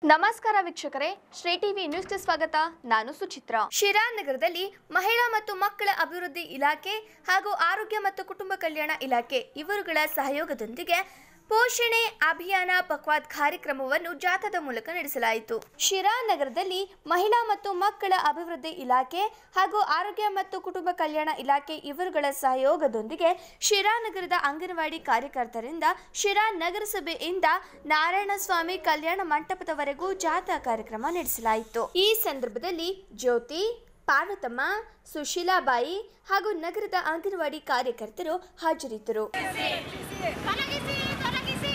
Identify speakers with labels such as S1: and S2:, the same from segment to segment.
S1: ನಮಸ್ಕಾರ ವೀಕ್ಷಕರೇ ಶ್ರೀ ಟಿವಿ ನ್ಯೂಸ್ಗೆ ಸ್ವಾಗತ ನಾನು ಸುಚಿತ್ರಾ ಶಿರಾ ನಗರದಲ್ಲಿ ಮಹಿಳಾ ಮತ್ತು ಮಕ್ಕಳ ಅಭಿವೃದ್ಧಿ ಇಲಾಖೆ ಹಾಗೂ ಆರೋಗ್ಯ ಮತ್ತು ಕುಟುಂಬ ಕಲ್ಯಾಣ ಇಲಾಖೆ ಇವರುಗಳ ಸಹಯೋಗದೊಂದಿಗೆ ಪೋಷಣೆ ಅಭಿಯಾನ ಪಕ್ವಾದ್ ಕಾರ್ಯಕ್ರಮವನ್ನು ಜಾಥಾದ ಮೂಲಕ ನಡೆಸಲಾಯಿತು ಶಿರಾ ನಗರದಲ್ಲಿ ಮಹಿಳಾ ಮತ್ತು ಮಕ್ಕಳ ಅಭಿವೃದ್ಧಿ ಇಲಾಖೆ ಹಾಗೂ ಆರೋಗ್ಯ ಮತ್ತು ಕುಟುಂಬ ಕಲ್ಯಾಣ ಇಲಾಖೆ ಇವರುಗಳ ಸಹಯೋಗದೊಂದಿಗೆ ಶಿರಾ ನಗರದ ಅಂಗನವಾಡಿ ಕಾರ್ಯಕರ್ತರಿಂದ ಶಿರಾ ನಗರಸಭೆಯಿಂದ ನಾರಾಯಣಸ್ವಾಮಿ ಕಲ್ಯಾಣ ಮಂಟಪದವರೆಗೂ ಜಾಥಾ ಕಾರ್ಯಕ್ರಮ ನಡೆಸಲಾಯಿತು ಈ ಸಂದರ್ಭದಲ್ಲಿ ಜ್ಯೋತಿ ಪಾರ್ವತಮ್ಮ ಸುಶೀಲಾಬಾಯಿ ಹಾಗೂ ನಗರದ ಅಂಗನವಾಡಿ ಕಾರ್ಯಕರ್ತರು ಹಾಜರಿದ್ದರು
S2: ತೊಲಗಿಸಿ ತೊಲಗಿಸಿ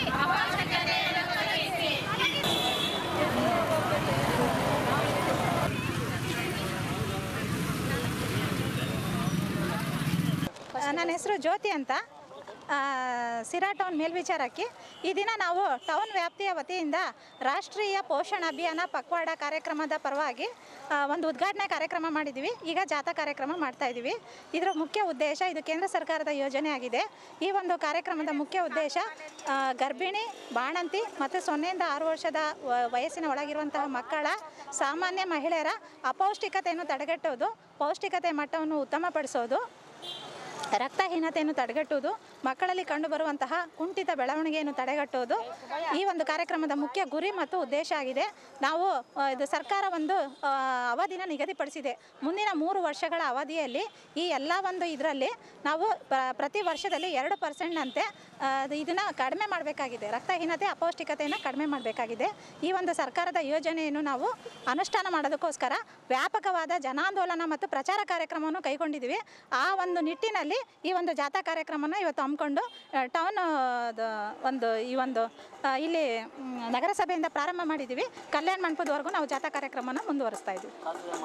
S3: ನನ್ನ ಹೆಸರು ಜ್ಯೋತಿ ಅಂತ ಆ, ಸಿರಾ ಟೌನ್ ಮೇಲ್ವಿಚಾರಕ್ಕೆ ಈ ದಿನ ನಾವು ಟೌನ್ ವ್ಯಾಪ್ತಿಯ ವತಿಯಿಂದ ರಾಷ್ಟ್ರೀಯ ಪೋಷಣ ಅಭಿಯಾನ ಪಕ್ವಾಡ ಕಾರ್ಯಕ್ರಮದ ಪರವಾಗಿ ಆ, ಒಂದು ಉದ್ಘಾಟನೆ ಕಾರ್ಯಕ್ರಮ ಮಾಡಿದ್ದೀವಿ ಈಗ ಜಾಥಾ ಕಾರ್ಯಕ್ರಮ ಮಾಡ್ತಾ ಇದ್ದೀವಿ ಇದರ ಮುಖ್ಯ ಉದ್ದೇಶ ಇದು ಕೇಂದ್ರ ಸರ್ಕಾರದ ಯೋಜನೆ ಆಗಿದೆ ಈ ಒಂದು ಕಾರ್ಯಕ್ರಮದ ಮುಖ್ಯ ಉದ್ದೇಶ ಆ, ಗರ್ಭಿಣಿ ಬಾಣಂತಿ ಮತ್ತು ಸೊನ್ನೆಯಿಂದ ಆರು ವರ್ಷದ ವ- ವಯಸ್ಸಿನ ಒಳಗಿರುವಂತಹ ಮಕ್ಕಳ ಸಾಮಾನ್ಯ ಮಹಿಳೆಯರ ಅಪೌಷ್ಟಿಕತೆಯನ್ನು ತಡೆಗಟ್ಟೋದು ಪೌಷ್ಟಿಕತೆ ಮಟ್ಟವನ್ನು ಉತ್ತಮಪಡಿಸೋದು ರಕ್ತಹೀನತೆಯನ್ನು ತಡೆಗಟ್ಟುವುದು ಮಕ್ಕಳಲ್ಲಿ ಕಂಡುಬರುವಂತಹ ಕುಂಠಿತ ಬೆಳವಣಿಗೆಯನ್ನು ತಡೆಗಟ್ಟುವುದು ಈ ಒಂದು ಕಾರ್ಯಕ್ರಮದ ಮುಖ್ಯ ಗುರಿ ಮತ್ತು ಉದ್ದೇಶ ಆಗಿದೆ ನಾವು ಆ, ಇದು ಸರ್ಕಾರ ಒಂದು ಆ, ಅವಧಿನ ನಿಗದಿಪಡಿಸಿದೆ ಮುಂದಿನ ಮೂರು ವರ್ಷಗಳ ಅವಧಿಯಲ್ಲಿ ಈ ಎಲ್ಲ ಒಂದು ಇದರಲ್ಲಿ ನಾವು ಪ್ರ- ಪ್ರತಿ ವರ್ಷದಲ್ಲಿ ಎರಡು ಪರ್ಸೆಂಟ್ನಂತೆ ಇದನ್ನು ಕಡಿಮೆ ಮಾಡಬೇಕಾಗಿದೆ ರಕ್ತಹೀನತೆ ಅಪೌಷ್ಟಿಕತೆಯನ್ನು ಕಡಿಮೆ ಮಾಡಬೇಕಾಗಿದೆ ಈ ಒಂದು ಸರ್ಕಾರದ ಯೋಜನೆಯನ್ನು ನಾವು ಅನುಷ್ಠಾನ ಮಾಡೋದಕ್ಕೋಸ್ಕರ ವ್ಯಾಪಕವಾದ ಜನಾಂದೋಲನ ಮತ್ತು ಪ್ರಚಾರ ಕಾರ್ಯಕ್ರಮವನ್ನು ಕೈಗೊಂಡಿದ್ದೀವಿ ಆ ಒಂದು ನಿಟ್ಟಿನಲ್ಲಿ ಈ ಒಂದು ಜಾಥಾ ಕಾರ್ಯಕ್ರಮನ ಇವತ್ತು ಹಮ್ಮಿಕೊಂಡು ಟೌನ್ ಒಂದು ಈ ಒಂದು ಆ, ಇಲ್ಲಿ ಮ್, ನಗರಸಭೆಯಿಂದ ಪ್ರಾರಂಭ ಮಾಡಿದ್ದೀವಿ ಕಲ್ಯಾಣ ಮಂಟಪದವರೆಗೂ ನಾವು ಜಾಥಾ ಕಾರ್ಯಕ್ರಮನ ಮುಂದುವರಿಸ್ತಾ ಇದ್ದೀವಿ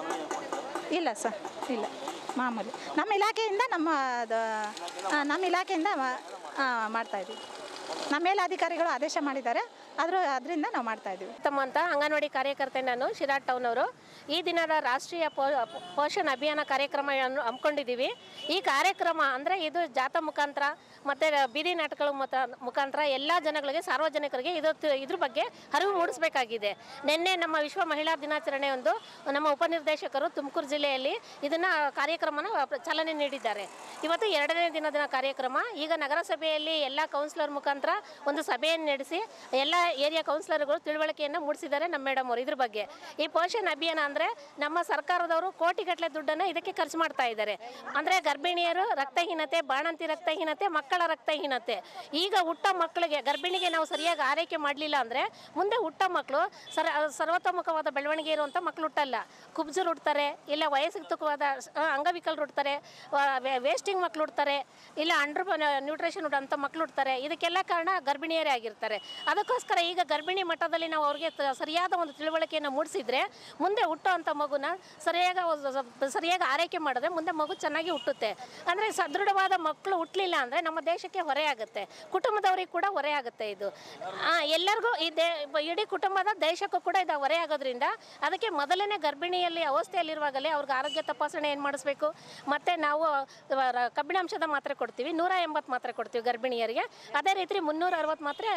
S3: ಇಲ್ಲ ಸರ್ ಇಲ್ಲ ಮಾಮೂಲಿ ನಮ್ಮ ಇಲಾಖೆಯಿಂದ ನಮ್ಮ ಅದು, ಆ, ನಮ್ಮ ಇಲಾಖೆಯಿಂದ ಆ, ಮಾಡ್ತಾ ಇದ್ದೀವಿ ನಮ್ಮ ಮೇಲಾಧಿಕಾರಿಗಳು ಆದೇಶ ಮಾಡಿದ್ದಾರೆ ಆದರೂ ಅದರಿಂದ ನಾವು ಮಾಡ್ತಾ ಇದ್ದೀವಿ
S2: ತಮ್ಮ ಅಂತ ಅಂಗನವಾಡಿ ಕಾರ್ಯಕರ್ತೆ ನಾನು ಶಿರಾ ಟೌನ್ ಅವರು ಈ ದಿನದ ರಾಷ್ಟ್ರೀಯ ಪೋ- ಪೋಷಣ ಅಭಿಯಾನ ಕಾರ್ಯಕ್ರಮವನ್ನು ಹಮ್ಮಿಕೊಂಡಿದ್ದೀವಿ ಈ ಕಾರ್ಯಕ್ರಮ ಅಂದರೆ ಇದು ಜಾಥಾ ಮುಖಾಂತರ ಮತ್ತು ಬೀದಿ ನಾಟಕಗಳ ಮುತ ಮುಖಾಂತರ ಎಲ್ಲ ಜನಗಳಿಗೆ ಸಾರ್ವಜನಿಕರಿಗೆ ಇದು ಇದ್ರ ಬಗ್ಗೆ ಅರಿವು ಮೂಡಿಸಬೇಕಾಗಿದೆ ನಿನ್ನೆ ನಮ್ಮ ವಿಶ್ವ ಮಹಿಳಾ ದಿನಾಚರಣೆ ಒಂದು ನಮ್ಮ ಉಪನಿರ್ದೇಶಕರು ತುಮಕೂರು ಜಿಲ್ಲೆಯಲ್ಲಿ ಇದನ್ನು ಕಾರ್ಯಕ್ರಮನ ಚಾಲನೆ ನೀಡಿದ್ದಾರೆ ಇವತ್ತು ಎರಡನೇ ದಿನದ ಕಾರ್ಯಕ್ರಮ ಈಗ ನಗರಸಭೆಯಲ್ಲಿ ಎಲ್ಲ ಕೌನ್ಸಿಲರ್ ಮುಖಾಂತರ ಒಂದು ಸಭೆಯನ್ನು ನಡೆಸಿ ಎಲ್ಲ ಏರಿಯಾ ಕೌನ್ಸಿಲರ್ಗಳು ತಿಳುವಳಿಕೆಯನ್ನು ಮೂಡಿಸಿದ್ದಾರೆ ನಮ್ಮ ಮೇಡಮ್ ಅವರು ಇದ್ರ ಬಗ್ಗೆ ಈ ಪೋಷಣ್ ಅಭಿಯಾನ ಅಂದರೆ ನಮ್ಮ ಸರ್ಕಾರದವರು ಕೋಟಿಗಟ್ಟಲೆ ದುಡ್ಡನ್ನು ಇದಕ್ಕೆ ಖರ್ಚು ಮಾಡ್ತಾ ಇದ್ದಾರೆ ಅಂದರೆ ಗರ್ಭಿಣಿಯರು ರಕ್ತಹೀನತೆ ಬಾಣಂತಿ ರಕ್ತಹೀನತೆ ಮಕ್ಕಳ ರಕ್ತಹೀನತೆ ಈಗ ಹುಟ್ಟ ಮಕ್ಕಳಿಗೆ ಗರ್ಭಿಣಿಗೆ ನಾವು ಸರಿಯಾಗಿ ಆರೈಕೆ ಮಾಡಲಿಲ್ಲ ಅಂದರೆ ಮುಂದೆ ಹುಟ್ಟ ಮಕ್ಕಳು ಸರ ಸರ್ವತೋಮುಖವಾದ ಬೆಳವಣಿಗೆ ಇರುವಂಥ ಮಕ್ಕಳು ಹುಟ್ಟಲ್ಲ ಕುಬ್ಜರು ಹುಡ್ತಾರೆ ಇಲ್ಲ ವಯಸ್ಸಿಗೆ ತಕ್ಕವಾದ ಆ, ಅಂಗವಿಕಲರು ಹುಡ್ತಾರೆ ವೇಸ್ಟಿಂಗ್ ಮಕ್ಕಳು ಹುಡ್ತಾರೆ ಇಲ್ಲ ಅಂಡರ್ ನ್ಯೂಟ್ರಿಷನ್ ಹುಟ್ಟಂಥ ಮಕ್ಕಳು ಹುಡ್ತಾರೆ ಇದಕ್ಕೆಲ್ಲ ಕಾರಣ ಗರ್ಭಿಣಿಯರೇ ಆಗಿರ್ತಾರೆ ಅದಕ್ಕೋಸ್ಕರ ಈಗ ಗರ್ಭಿಣಿ ಮಟ್ಟದಲ್ಲಿ ನಾವು ಅವ್ರಿಗೆ ತ- ಸರಿಯಾದ ಒಂದು ತಿಳುವಳಿಕೆಯನ್ನು ಮೂಡಿಸಿದ್ರೆ ಮುಂದೆ ಹುಟ್ಟುವಂಥ ಮಗುನ ಸರಿಯಾಗಿ ಒಂದು ಸ್ವಲ್ಪ ಸರಿಯಾಗಿ ಆರೈಕೆ ಮಾಡಿದ್ರೆ ಮುಂದೆ ಮಗು ಚೆನ್ನಾಗಿ ಹುಟ್ಟುತ್ತೆ ಅಂದರೆ ಸದೃಢವಾದ ಮಕ್ಕಳು ಹುಟ್ಟಲಿಲ್ಲ ಅಂದರೆ ನಮ್ಮ ದೇಶಕ್ಕೆ ಹೊರೆ ಆಗುತ್ತೆ ಕುಟುಂಬದವರಿಗೆ ಕೂಡ ಹೊರೆ ಆಗುತ್ತೆ ಇದು ಆ, ಎಲ್ಲರಿಗೂ ಈ ದೇ ಇಡೀ ಕುಟುಂಬದ ದೇಶಕ್ಕೂ ಕೂಡ ಇದು ಹೊರೆ ಆಗೋದ್ರಿಂದ ಅದಕ್ಕೆ ಮೊದಲನೇ ಗರ್ಭಿಣಿಯಲ್ಲಿ ಅವಸ್ಥೆಯಲ್ಲಿರುವಾಗಲೇ ಅವ್ರಿಗೆ ಆರೋಗ್ಯ ತಪಾಸಣೆ ಏನು ಮಾಡಿಸ್ಬೇಕು ಮತ್ತು ನಾವು ರ- ಕಬ್ಬಿಣಾಂಶದ ಮಾತ್ರೆ ಕೊಡ್ತೀವಿ ನೂರ ಎಂಬತ್ತು ಮಾತ್ರೆ ಕೊಡ್ತೀವಿ ಗರ್ಭಿಣಿಯರಿಗೆ ಅದೇ ರೀತಿ ಮುನ್ನೂರ ಅರವತ್ತು ಮಾತ್ರೆ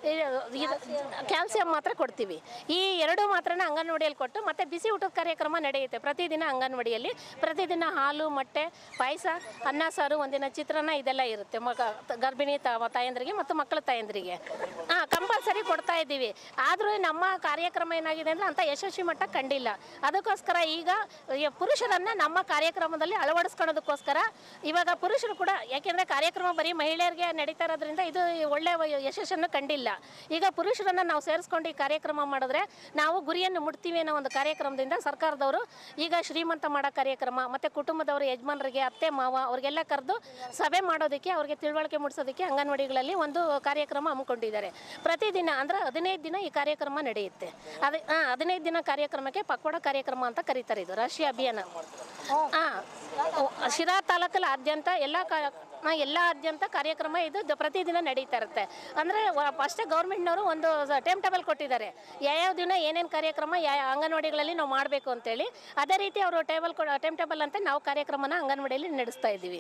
S2: ಕ್ಯಾಲ್ಸಿಯಂ ಮಾತ್ರೆ ಕೊಡ್ತೀವಿ ಈ ಎರಡು ಮಾತ್ರನ ಅಂಗನವಾಡಿಯಲ್ಲಿ ಕೊಟ್ಟು ಮತ್ತು ಬಿಸಿ ಊಟದ ಕಾರ್ಯಕ್ರಮ ನಡೆಯುತ್ತೆ ಪ್ರತಿದಿನ ಅಂಗನವಾಡಿಯಲ್ಲಿ ಪ್ರತಿದಿನ ಹಾಲು ಮೊಟ್ಟೆ ಪಾಯಸ ಅನ್ನ ಸಾರು ಒಂದಿನ ಚಿತ್ರಾನ್ನ ಇದೆಲ್ಲ ಇರುತ್ತೆ ಮಗ ತ- ಗರ್ಭಿಣಿ ತ ತಾಯಂದ್ರಿಗೆ ಮತ್ತು ಮಕ್ಕಳ ತಾಯಂದ್ರಿಗೆ ಹಾಂ ಕಂಪಲ್ಸರಿ ಕೊಡ್ತಾ ಇದ್ದೀವಿ ಆದರೂ ನಮ್ಮ ಕಾರ್ಯಕ್ರಮ ಏನಾಗಿದೆ ಅಂದರೆ ಅಂಥ ಯಶಸ್ವಿ ಮಟ್ಟ ಕಂಡಿಲ್ಲ ಅದಕ್ಕೋಸ್ಕರ ಈಗ ಈ ಪುರುಷರನ್ನು ನಮ್ಮ ಕಾರ್ಯಕ್ರಮದಲ್ಲಿ ಅಳವಡಿಸ್ಕೊಳ್ಳೋದಕ್ಕೋಸ್ಕರ ಇವಾಗ ಪುರುಷರು ಕೂಡ ಯಾಕೆಂದರೆ ಕಾರ್ಯಕ್ರಮ ಬರೀ ಮಹಿಳೆಯರಿಗೆ ನಡೀತಾ ಇರೋದ್ರಿಂದ ಇದು ಒಳ್ಳೆಯ ಯಶಸ್ಸನ್ನು ಕಂಡಿಲ್ಲ ಈಗ ಪುರುಷರನ್ನು ನಾವು ಸೇರಿಸ್ಕೊಂಡು ಈ ಕಾರ್ಯಕ್ರಮ ಮಾಡಿದ್ರೆ ನಾವು ಗುರಿಯನ್ನು ಮುಟ್ತೀವಿ ಅನ್ನೋ ಒಂದು ಕಾರ್ಯಕ್ರಮದಿಂದ ಸರ್ಕಾರದವರು ಈಗ ಶ್ರೀಮಂತ ಮಾಡೋ ಕಾರ್ಯಕ್ರಮ ಮತ್ತು ಕುಟುಂಬದವರು ಯಜಮಾನರಿಗೆ ಅತ್ತೆ ಮಾವ ಅವ್ರಿಗೆಲ್ಲ ಕರೆದು ಸಭೆ ಮಾಡೋದಕ್ಕೆ ಅವ್ರಿಗೆ ತಿಳುವಳಿಕೆ ಮೂಡಿಸೋದಕ್ಕೆ ಅಂಗನವಾಡಿಗಳಲ್ಲಿ ಒಂದು ಕಾರ್ಯಕ್ರಮ ಹಮ್ಮಿಕೊಂಡಿದ್ದಾರೆ ಪ್ರತಿದಿನ ಅಂದರೆ ಹದಿನೈದು ದಿನ ಈ ಕಾರ್ಯಕ್ರಮ ನಡೆಯುತ್ತೆ ಅದೇ ಹಾಂ ಹದಿನೈದು ದಿನ ಕಾರ್ಯಕ್ರಮಕ್ಕೆ ಪಕ್ವಾಡ ಕಾರ್ಯಕ್ರಮ ಅಂತ ಕರೀತಾರೆ ಇದು ರಾಷ್ಟ್ರೀಯ ಅಭಿಯಾನ ಹಾಂ ಶಿರಾ ತಾಲೂಕಲ್ಲಿ ಆದ್ಯಂತ ಎಲ್ಲ ಕ ಎಲ್ಲಾದ್ಯಂತ ಕಾರ್ಯಕ್ರಮ ಇದು ದ- ಪ್ರತಿದಿನ ನಡೀತಾ ಇರುತ್ತೆ ಅಂದರೆ ಫಸ್ಟೇ ಗೌರ್ಮೆಂಟ್ನವರು ಒಂದು ಟೈಮ್ ಟೇಬಲ್ ಕೊಟ್ಟಿದ್ದಾರೆ ಯಾವ್ಯಾವ ದಿನ ಏನೇನು ಕಾರ್ಯಕ್ರಮ ಯಾವ ಅಂಗನವಾಡಿಗಳಲ್ಲಿ ನಾವು ಮಾಡಬೇಕು ಅಂತೇಳಿ ಅದೇ ರೀತಿ ಅವರು ಟೇಬಲ್ ಟೈಮ್ ಟೇಬಲ್ ಅಂತ ನಾವು ಕಾರ್ಯಕ್ರಮನ ಅಂಗನವಾಡಿಯಲ್ಲಿ ನಡೆಸ್ತಾ ಇದ್ದೀವಿ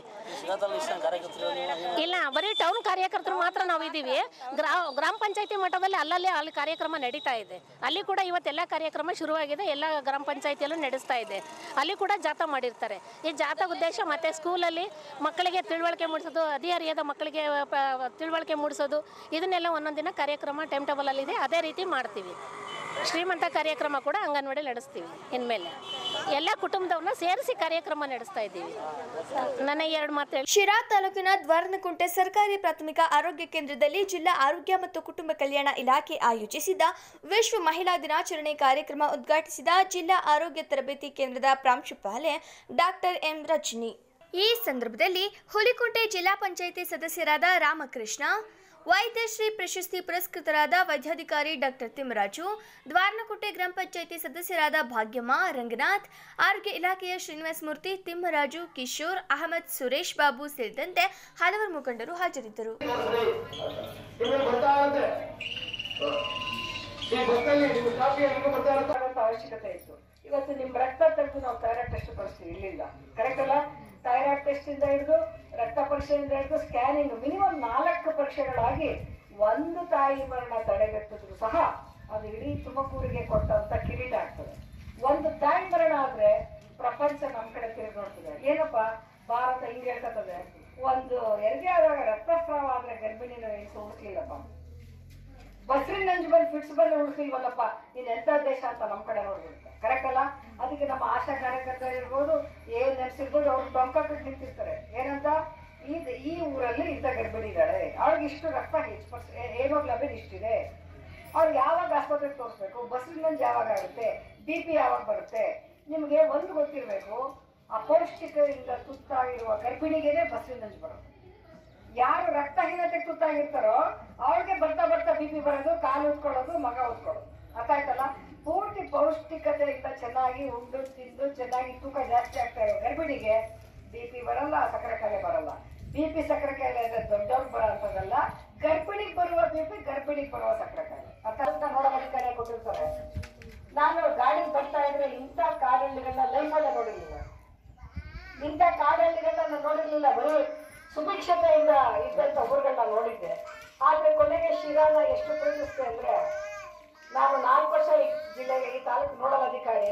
S2: ಇಲ್ಲ ಬರೀ ಟೌನ್ ಕಾರ್ಯಕರ್ತರು ಮಾತ್ರ ನಾವು ಇದ್ದೀವಿ ಗ್ರಾ ಗ್ರಾಮ ಪಂಚಾಯತಿ ಮಟ್ಟದಲ್ಲಿ ಅಲ್ಲಲ್ಲಿ ಅಲ್ಲಿ ಕಾರ್ಯಕ್ರಮ ನಡೀತಾ ಇದೆ ಅಲ್ಲಿ ಕೂಡ ಇವತ್ತೆಲ್ಲ ಕಾರ್ಯಕ್ರಮ ಶುರುವಾಗಿದೆ ಎಲ್ಲ ಗ್ರಾಮ ಪಂಚಾಯತಿಯಲ್ಲೂ ನಡೆಸ್ತಾ ಇದೆ ಅಲ್ಲಿ ಕೂಡ ಜಾಥಾ ಮಾಡಿರ್ತಾರೆ ಈ ಜಾಥಾ ಉದ್ದೇಶ ಮತ್ತೆ ಸ್ಕೂಲಲ್ಲಿ ಮಕ್ಕಳಿಗೆ ತಿಳುವಳಿಕೆ ಮೂಡಿಸೋದು ಹದಿಹರಿಯದ ಮಕ್ಕಳಿಗೆ ಪ- ತಿಳುವಳಿಕೆ ಮೂಡಿಸೋದು ಇದನ್ನೆಲ್ಲ ಒಂದೊಂದು ದಿನ ಕಾರ್ಯಕ್ರಮ ಟೈಮ್ ಟೇಬಲಲ್ಲಿದೆ ಅದೇ ರೀತಿ ಮಾಡ್ತೀವಿ ಶ್ರೀಮಂತ ಕಾರ್ಯಕ್ರಮ ಕೂಡ ಅಂಗನವಾಡಿ ನಡೆಸ್ತೀವಿ ಇನ್ಮೇಲೆ ಎಲ್ಲ ಕುಟುಂಬದವ್ರನ್ನ ಸೇರಿಸಿ ಕಾರ್ಯಕ್ರಮ ನಡೆಸ್ತಾ ಇದ್ದೀವಿ ನನ್ನ ಎರಡು ಮಾತು ಹೇಳಿ
S1: ಶಿರಾ ತಾಲೂಕಿನ ದ್ವಾರನಕುಂಟೆ ಸರ್ಕಾರಿ ಪ್ರಾಥಮಿಕ ಆರೋಗ್ಯ ಕೇಂದ್ರದಲ್ಲಿ ಜಿಲ್ಲಾ ಆರೋಗ್ಯ ಮತ್ತು ಕುಟುಂಬ ಕಲ್ಯಾಣ ಇಲಾಖೆ ಆಯೋಜಿಸಿದ ವಿಶ್ವ ಮಹಿಳಾ ದಿನಾಚರಣೆ ಕಾರ್ಯಕ್ರಮ ಉದ್ಘಾಟಿಸಿದ ಜಿಲ್ಲಾ ಆರೋಗ್ಯ ತರಬೇತಿ ಕೇಂದ್ರದ ಪ್ರಾಂಶುಪಾಲೆ ಡಾಕ್ಟರ್ ಎಂ ರಜನಿ ಈ ಸಂದರ್ಭದಲ್ಲಿ ಹುಲಿಕೋಟೆ ಜಿಲ್ಲಾ ಪಂಚಾಯಿತಿ ಸದಸ್ಯರಾದ ರಾಮಕೃಷ್ಣ ವೈದ್ಯಶ್ರೀ ಪ್ರಶಸ್ತಿ ಪುರಸ್ಕೃತರಾದ ವೈದ್ಯಾಧಿಕಾರಿ ಡಾಕ್ಟರ್ ತಿಮ್ಮರಾಜು ದ್ವಾರನಕೋಟೆ ಗ್ರಾಮ ಪಂಚಾಯಿತಿ ಸದಸ್ಯರಾದ ಭಾಗ್ಯಮ್ಮ ರಂಗನಾಥ್ ಆರೋಗ್ಯ ಇಲಾಖೆಯ ಶ್ರೀನಿವಾಸ ಮೂರ್ತಿ ತಿಮ್ಮರಾಜು ಕಿಶೋರ್ ಅಹಮದ್ ಸುರೇಶ್ ಬಾಬು ಸೇರಿದಂತೆ ಹಲವರು ಮುಖಂಡರು ಹಾಜರಿದ್ದರು
S4: ನಿಮಗೆ ಗೊತ್ತಾಗುತ್ತೆ ಈ ಬಸ್ಸಲ್ಲಿ ನಿಮ್ಮ ಕಾಫಿ ಹೆಂಗೆ ಗೊತ್ತಾಗುತ್ತೆ ಅಂತ ಅವಶ್ಯಕತೆ ಇತ್ತು ಇವತ್ತು ನಿಮ್ ರಕ್ತ ತೆಗೆದು ನಾವು ಥೈರಾಯ್ಡ್ ಟೆಸ್ಟ್ ಕಳಿಸ್ತೀವಿ ಇಲ್ಲಿಂದ ಕರೆಕ್ಟ್ ಅಲ್ಲ ಥೈರಾಯ್ಡ್ ಟೆಸ್ಟ್ ಇಂದ ಹಿಡಿದು ರಕ್ತ ಪರೀಕ್ಷೆಯಿಂದ ಹಿಡಿದು ಸ್ಕ್ಯಾನಿಂಗ್ ಮಿನಿಮಮ್ ನಾಲ್ಕು ಪರೀಕ್ಷೆಗಳಾಗಿ ಒಂದು ತಾಯಿ ಮರಣ ತಡೆಗಟ್ಟಿದ್ರು ಸಹ ಅದು ಇಡೀ ತುಮಕೂರಿಗೆ ಕೊಟ್ಟಂತ ಕಿರೀಟ ಆಗ್ತದೆ ಒಂದು ತಾಯಿ ಮರಣ ಆದ್ರೆ ಪ್ರಪಂಚ ನಮ್ ಕಡೆ ತಿರುಗಿ ನೋಡ್ತದೆ ಏನಪ್ಪ ಭಾರತ ಹಿಂಗೆ ಹೇಳ್ತದೆ ಒಂದು ಹೆರಿಗೆ ಆದಾಗ ರಕ್ತಸ್ರಾವ ಆದ್ರೆ ಗರ್ಭಿಣಿನ ಎಣಿಸಿ ಉಳಿಸ್ಲಿಲ್ಲಪ್ಪ ಬಸ್ರಿನ ನಂಜು ಬಂದು ಫಿಟ್ಸ್ ಬಂದು ಉಳಿಸಿಲ್ವಲ್ಲಪ್ಪ ನೀನ್ ಎಂತ ದೇಶ ಅಂತ ನಮ್ ಕಡೆ ನೋಡ್ಬಿಡುತ್ತೆ ಕರೆಕ್ಟ್ ಅಲ್ಲ ಅದಕ್ಕೆ ನಮ್ಮ ಆಶಾ ಕಾರ್ಯಕರ್ತರು ಇರ್ಬೋದು ಏನ್ ನರ್ಸ್ ಇರ್ಬೋದು ಅವ್ರು ಟೊಂಕಕ್ಕೆ ನಿಂತಿರ್ತಾರೆ ಏನಂತ ಈ ಈ ಊರಲ್ಲಿ ಇಂಥ ಗರ್ಭಿಣಿ ಇದ್ದಾಳೆ ಅವ್ರಿಗೆ ಇಷ್ಟು ರಕ್ತ ಹೆಚ್ಚು ಪರ್ಸ್ ಹೇಮೋಗ್ಲೋಬಿನ್ ಇಷ್ಟಿದೆ ಅವ್ರಿಗೆ ಯಾವಾಗ ಆಸ್ಪತ್ರೆಗೆ ತೋರಿಸ್ಬೇಕು ಬಸ್ರಿನ ನಂಜು ಯಾವಾಗ ಆಗುತ್ತೆ ಬಿ ಪಿ ಯಾವಾಗ ಬರುತ್ತೆ ನಿಮ್ಗೆ ಒಂದು ಗೊತ್ತಿರ್ಬೇಕು ಅಪೌಷ್ಟಿಕದಿಂದ ತುತ್ತಾಗಿರುವ ಗರ್ಭಿಣಿಗೆನೆ ಬಸ್ರಿನ ನಂಜು ಬರುತ್ತೆ ಯಾರು ರಕ್ತಹೀನತೆಗೆ ತುತ್ತಾಗಿರ್ತಾರೋ ಅವ್ರಿಗೆ ಬರ್ತಾ ಬರ್ತಾ ಬಿ ಪಿ ಬರೋದು ಕಾಲು ಉತ್ಕೊಳ್ಳೋದು ಮಗ ಉತ್ಕೊಳ್ಳೋದು ಅರ್ಥ ಆಯ್ತಲ್ಲ ಪೂರ್ತಿ ಪೌಷ್ಟಿಕತೆಯಿಂದ ಚೆನ್ನಾಗಿ ಉಂಡು ತಿಂದು ಚೆನ್ನಾಗಿ ತೂಕ ಜಾಸ್ತಿ ಆಗ್ತಾ ಇರೋ ಗರ್ಭಿಣಿಗೆ ಬಿ ಪಿ ಬರಲ್ಲ ಸಕ್ಕರೆ ಕಾಯಿಲೆ ಬರಲ್ಲ ಬಿ ಪಿ ಸಕ್ಕರೆ ಕಾಯಿಲೆ ಅಂದ್ರೆ ದೊಡ್ಡವ್ರಿಗೆ ಬರೋ ಅಂಥದ್ದಲ್ಲ ಗರ್ಭಿಣಿಗೆ ಬರುವ ಬಿ ಪಿ ಗರ್ಭಿಣಿಗೆ ಬರುವ ಸಕ್ಕರೆ ಕಾಯಿಲೆ ಅರ್ಥ ಅಂತ ನೋಡೋ ಅಧಿಕಾರಿ ಕೊಟ್ಟಿರ್ತಾರೆ ನಾನು ಗಾಡಿ ಬರ್ತಾ ಇದ್ರೆ ಇಂಥ ಕಾಡಳ್ಳಿಗಳನ್ನ ಲೈಫಲ್ಲೇ ನೋಡಿರ್ಲಿಲ್ಲ ಇಂಥ ಕಾಡಳ್ಳಿಗಳನ್ನ ನಾನು ನೋಡಿರ್ಲಿಲ್ಲ ಬರೀ ಸುಭಿಕ್ಷತೆಯಿಂದ ಇದ್ದಂತ ಊರುಗಳನ್ನ ನೋಡಿದ್ದೆ ಆದ್ರೆ ಕೊನೆಗೆ ಶಿರಾನ ಎಷ್ಟು ಪ್ರೀತಿಸ್ತೆ ಅಂದ್ರೆ ನಾನು ನಾಲ್ಕು ವರ್ಷ ಈ ಜಿಲ್ಲೆಗೆ ಈ ತಾಲೂಕು ನೋಡಲ್ ಅಧಿಕಾರಿ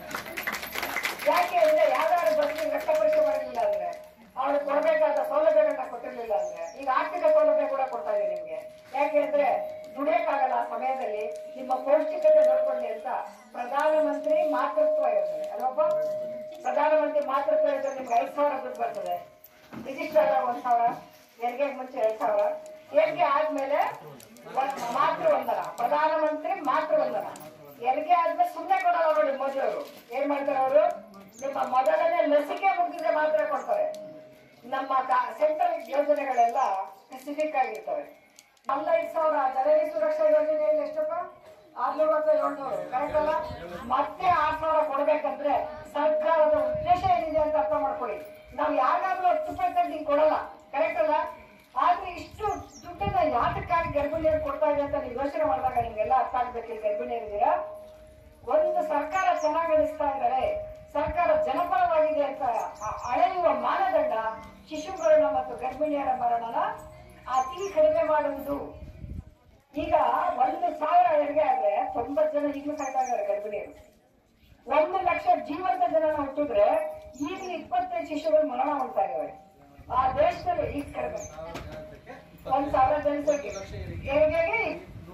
S4: ಯಾಕೆ ಅಂದ್ರೆ ಯಾವ್ದಾದ್ರು ಬಸ್ಗೆ ರಕ್ತ ಪರೀಕ್ಷೆ ಮಾಡಿರ್ಲಿಲ್ಲ ಅಂದ್ರೆ ಅವ್ರು ಕೊಡಬೇಕಾದ ಸೌಲಭ್ಯಗಳನ್ನ ಕೊಟ್ಟಿರ್ಲಿಲ್ಲ ಅಂದ್ರೆ ಈಗ ಆರ್ಥಿಕ ಸೌಲಭ್ಯ ಕೂಡ ಕೊಡ್ತಾ ಇದೆ ನಿಮ್ಗೆ ಯಾಕೆ ಅಂದ್ರೆ ದುಡಿಯಕ್ಕಾಗಲ್ಲ ಆ ಸಮಯದಲ್ಲಿ ನಿಮ್ಮ ಪೌಷ್ಟಿಕತೆ ನೋಡ್ಕೊಳ್ಳಿ ಅಂತ ಪ್ರಧಾನಮಂತ್ರಿ ಮಾತೃತ್ವ ಯೋಜನೆ ಅಲ್ವಪ್ಪ ಪ್ರಧಾನಮಂತ್ರಿ ಮಾತೃತ್ವ ಯೋಜನೆ ನಿಮ್ಗೆ ಐದು ಸಾವಿರ ದುಡ್ಡು ಬರ್ತದೆ ರಿಜಿಸ್ಟರ್ ಆದಾಗ ಒಂದ್ ಸಾವಿರ ಹೆರಿಗೆ ಮುಂಚೆ ಎರಡ್ ಸಾವಿರ ಹೆರಿಗೆ ಆದ್ಮೇಲೆ ಒಂದ್ ಮಾತೃ ವಂದನ ಪ್ರಧಾನಮಂತ್ರಿ ಮಾತೃ ವಂದನ ಹೆರಿಗೆ ಆದ್ಮೇಲೆ ಸುಮ್ಮನೆ ಕೊಡಲ್ಲ ನೋಡಿ ಮೋದಿ ಅವರು ಏನ್ ಮಾಡ್ತಾರೆ ಅವರು ನಿಮ್ಮ ಮೊದಲನೇ ಲಸಿಕೆ ಮುಗಿದ್ರೆ ಮಾತ್ರ ಕೊಡ್ತಾರೆ ನಮ್ಮ ಸೆಂಟ್ರಲ್ ಯೋಜನೆಗಳೆಲ್ಲ ಸ್ಪೆಸಿಫಿಕ್ ಆಗಿರ್ತವೆ ಅಲ್ಲ ಐದು ಸಾವಿರ ಜನರಿ ಸುರಕ್ಷಾ ಯೋಜನೆಯಲ್ಲಿ ಎಷ್ಟಪ್ಪ ಆರ್ನೂರು ಅಥವಾ ಏಳ್ನೂರು ಕರೆಕ್ಟ್ ಅಲ್ಲ ಮತ್ತೆ ಆರ್ ಸಾವಿರ ಕೊಡ್ಬೇಕಂದ್ರೆ ಸರ್ಕಾರದ ಉದ್ದೇಶ ಏನಿದೆ ಅಂತ ಅರ್ಥ ಮಾಡ್ಕೊಳ್ಳಿ ನಾವು ಯಾರಿಗಾದ್ರೂ ಹತ್ತು ಪರ್ಸೆಂಟ್ ಹಿಂಗ್ ಕೊಡಲ್ಲ ಕರೆಕ್ಟ್ ಅಲ್ಲ ಆದ್ರೆ ಇಷ್ಟು ದುಡ್ಡನ್ನ ಯಾತಕ್ಕಾಗಿ ಗರ್ಭಿಣಿಯರು ಕೊಡ್ತಾ ಇದೆ ಅಂತ ನೀವು ಯೋಚನೆ ಮಾಡಿದಾಗ ನಿಮ್ಗೆಲ್ಲ ಅರ್ಥ ಆಗ್ಬೇಕು ಈ ಗರ್ಭಿಣಿಯರಿದ್ದೀರಾ ಒಂದು ಸರ್ಕಾರ ಚೆನ್ನಾಗಿ ನಡೆಸ್ತಾ ಇದ್ದಾರೆ ಸರ್ಕಾರ ಜನಪರವಾಗಿದೆ ಅಂತ ಅ- ಅಳೆಯುವ ಮಾನದಂಡ ಶಿಶು ಮರಣ ಮತ್ತು ಗರ್ಭಿಣಿಯರ ಮರಣನ ಅತಿ ಕಡಿಮೆ ಮಾಡುವುದು ಈಗ ಒಂದು ಸಾವಿರ ಹೆರಿಗೆ ಆದ್ರೆ ತೊಂಬತ್ತು ಜನ ಈಗಲೂ ಸಾಯ್ತಾ ಇದ್ದಾರೆ ಗರ್ಭಿಣಿಯರು ಒಂದು ಲಕ್ಷ ಜೀವಂತ ಜನನ ಹುಟ್ಟಿದ್ರೆ ಈಗಲೂ ಇಪ್ಪತ್ತೈದು ಶಿಶುಗಳು ಮರಣ ಹೊಂದ್ತಾ ಇದಾವೆ ಆ ದೇಶದಲ್ಲಿ ಈಗ ಕಡಿಮೆ ಒಂದ್ ಸಾವಿರ ಜನಸಂಖ್ಯೆ ಹೆರಿಗೆಗೆ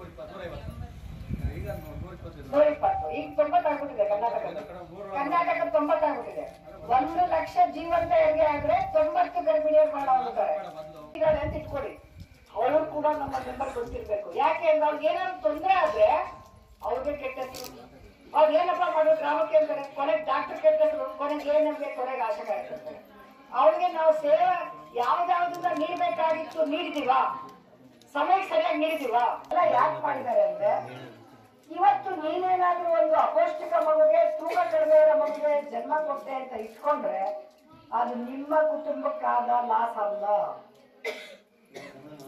S4: ನೂರ ಇಪ್ಪತ್ತು ಈಗ ತೊಂಬತ್ತಾಗ್ಬಿಟ್ಟಿದೆ ಕರ್ನಾಟಕದಲ್ಲಿ ಕರ್ನಾಟಕ ತೊಂಬತ್ತಾಗ್ಬಿಟ್ಟಿದೆ ಒಂದು ಲಕ್ಷ ಜೀವಂತ ಹೆರಿಗೆ ಆದ್ರೆ ತೊಂಬತ್ತು ಗರ್ಭಿಣಿಯರು ಮರಣ ಹೊಂದುತ್ತಾರೆ ಇದಾಳೆ ಅಂತ ಇಟ್ಕೊಳ್ಳಿ ಅವರು ಕೂಡ ನಮ್ಮ ಮೆಂಬರ್ ಗೊತ್ತಿರ್ಬೇಕು ಯಾಕೆ ಅಂದ್ರೆ ಅವ್ರಿಗೆ ಏನಾದ್ರು ತೊಂದರೆ ಆದ್ರೆ ಅವ್ರಿಗೆ ಕೆಟ್ಟ ಹೆಸರು ಅವ್ರು ಏನಪ್ಪ ಮಾಡೋದು ಗ್ರಾಮಕ್ಕೆ ಅಂತಾರೆ ಕೊನೆಗೆ ಡಾಕ್ಟರ್ ಕೆಟ್ಟ ಹೆಸರು ಕೊನೆಗೆ ಏನಂದ್ರೆ ಕೊನೆಗೆ ಆಶೆ ಕಾರ್ಯಕರ್ತರು ಅವ್ರಿಗೆ ನಾವು ಸೇವೆ ಯಾವ್ದಾವ್ದನ್ನ ನೀಡ್ಬೇಕಾಗಿತ್ತು ನೀಡಿದೀವಾ ಸಮಯಕ್ಕೆ ಸರಿಯಾಗಿ ನೀಡಿದೀವಾ ಎಲ್ಲ ಯಾಕೆ ಮಾಡಿದ್ದಾರೆ ಅಂದ್ರೆ ಇವತ್ತು ನೀನೇನಾದ್ರೂ ಒಂದು ಅಪೌಷ್ಟಿಕ ಮಗುಗೆ ತೂಕ ಕಡಿಮೆ ಇರೋ ಮಗುಗೆ ಜನ್ಮ ಕೊಟ್ಟೆ ಅಂತ ಇಟ್ಕೊಂಡ್ರೆ ಅದು ನಿಮ್ಮ ಕುಟುಂಬಕ್ಕಾದ ಲಾಸ್ ಅಲ್ಲ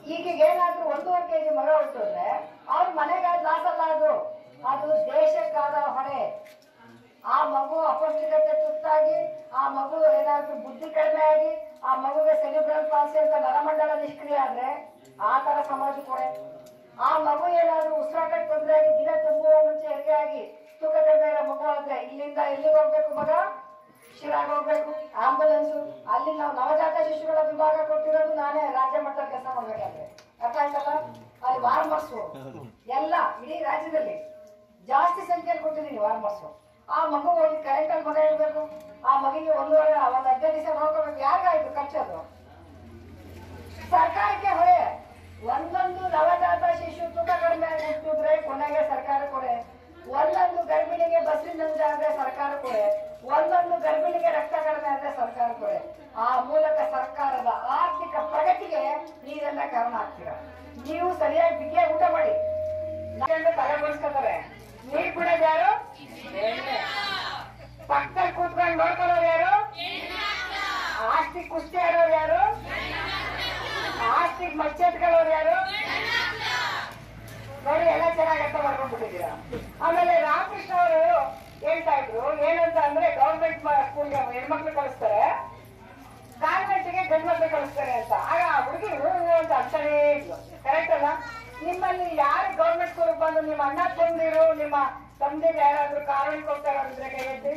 S4: ಈಗೀಗ ಏನಾದ್ರೂ ಒಂದೂವರೆ ಕೆಜಿ ಮಗ ಹುಟ್ಟಿದ್ರೆ ಅವ್ರ ಮನೆಗೆ ಲಾಸ್ ಅಲ್ಲ ಅದು ಅದು ದೇಶಕ್ಕಾದ ಹೊಣೆ ಆ ಮಗು ಅಪೌಷ್ಟಿಕತೆ ತುತ್ತಾಗಿ ಆ ಮಗು ಏನಾದ್ರೂ ಬುದ್ಧಿ ಕಡಿಮೆ ಆಗಿ ಆ ಮಗುಗೆ ಸೆಲಿಬ್ರಲ್ ಪಾಲ್ಸಿ ಅಂತ ನರಮಂಡಲ ನಿಷ್ಕ್ರಿಯ ಆದ್ರೆ ಆ ತರ ಸಮಾಜ ಕೊಡೆ ಆ ಮಗು ಏನಾದ್ರೂ ಉಸಿರಾಟಕ್ಕೆ ತೊಂದರೆ ಆಗಿ ದಿನ ತುಂಬುವ ಮುಂಚೆ ಹೆರಿಗೆ ಆಗಿ ತೂಕ ಕಡಿಮೆ ಇರೋ ಮಗು ಆದ್ರೆ ಇಲ್ಲಿಂದ ಎಲ್ಲಿಗೆ ಹೋಗ್ಬೇಕು ಮಗ ಶಿರಾಗ್ ಹೋಗ್ಬೇಕು ಆಂಬುಲೆನ್ಸ್ ಅಲ್ಲಿ ನಾವು ನವಜಾತ ಶಿಶುಗಳ ವಿಭಾಗ ಕೊಟ್ಟಿರೋದು ನಾನೇ ರಾಜ್ಯ ಮಟ್ಟದಲ್ಲಿ ಕೆಲಸ ಮಾಡ್ಬೇಕಾದ್ರೆ ಅರ್ಥ ಆಯ್ತಲ್ಲ ಅಲ್ಲಿ ವಾರ್ಮರ್ಸ್ ಎಲ್ಲ ಇಡೀ ರಾಜ್ಯದಲ್ಲಿ ಜಾಸ್ತಿ ಸಂಖ್ಯೆಯಲ್ಲಿ ಕೊಟ್ಟಿದ್ದೀನಿ ವಾರ್ಮರ್ಸ್ ಆ ಮಗು ಹೋಗಿ ಕರೆಂಟಲ್ಲಿ ಮಗ ಇರ್ಬೇಕು ಆ ಮಗಿಗೆ ಒಂದೂವರೆ ಒಂದ್ ಹದಿನೈದು ದಿವಸ ನೋಡ್ಕೋಬೇಕು ಯಾರಿಗಾಯ್ತು ಖರ್ಚದು ಸರ್ಕಾರಕ್ಕೆ ಹೊರೆ ಒಂದೊಂದು ನವಜಾತ ಶಿಶು ತೂಕ ಕಡಿಮೆ ಹುಟ್ಟಿದ್ರೆ ಕೊನೆಗೆ ಸರ್ಕಾರ ಕೊಡೆ ಒಂದೊಂದು ಗರ್ಭಿಣಿಗೆ ಬಸ್ಸಿನ ಆದ್ರೆ ಸರ್ಕಾರ ಕೊಡೆ ಒಂದೊಂದು ಗರ್ಭಿಣಿಗೆ ರಕ್ತ ಕಡಿಮೆ ಆದ್ರೆ ಸರ್ಕಾರ ಕೊಡೆ ಆ ಮೂಲಕ ಸರ್ಕಾರದ ಆರ್ಥಿಕ ಪ್ರಗತಿಗೆ ನೀರೆಲ್ಲ ಕಾರಣ ಆಗ್ತೀರ ನೀವು ಸರಿಯಾಗಿ ಬಿಗಿಯಾಗಿ ಊಟ ಮಾಡಿ ನಾಲ್ಕು ತಲೆ ಬಡಿಸ್ಕೊತಾರೆ ನೀರ್ ಬಿಡೋದು ಯಾರು ಪಕ್ಕದಲ್ಲಿ ಕೂತ್ಕೊಂಡು ನೋಡ್ಕೊಳ್ಳೋರು ಯಾರು ಆಸ್ತಿ ಕುಸ್ತಿ ಆಡೋರು ಯಾರು ಆಸ್ತಿಗೆ ಮಚ್ಚೆತ್ಕೊಳ್ಳೋರು ಯಾರು ನೋಡಿ ಎಲ್ಲ ಚೆನ್ನಾಗಿ ಅರ್ಥ ಮಾಡ್ಕೊಂಡ್ಬಿಟ್ಟಿದ್ದೀರಾ ಆಮೇಲೆ ರಾಮಕೃಷ್ಣ ಅವರು ಹೇಳ್ತಾ ಇದ್ರು ಏನಂತ ಅಂದ್ರೆ ಗೌರ್ಮೆಂಟ್ ಸ್ಕೂಲ್ಗೆ ಹೆಣ್ಮಕ್ಳು ಕಳಿಸ್ತಾರೆ ಕಾನ್ವೆಂಟ್ಗೆ ಗಂಡ್ಮಕ್ಳು ಕಳಿಸ್ತಾರೆ ಅಂತ ಆಗ ಆ ಹುಡುಗಿ ಹೂ ಹೂ ಅಂತ ಅಂತಾನೇ ಇದ್ಲು ಕರೆಕ್ಟ್ ಅಲ್ಲ ನಿಮ್ಮಲ್ಲಿ ಯಾರು ಗೌರ್ಮೆಂಟ್ ಸ್ಕೂಲ್ ಬಂದು ನಿಮ್ಮ ಅಣ್ಣ ತಂದಿರು ನಿಮ್ಮ ತಂದಿರು ಯಾರಾದ್ರೂ ಕಾನ್ವೆಂಟ್ ಹೋಗ್ತಾರ ಅಂದ್ರೆ ಕೈ ಎತ್ತಿ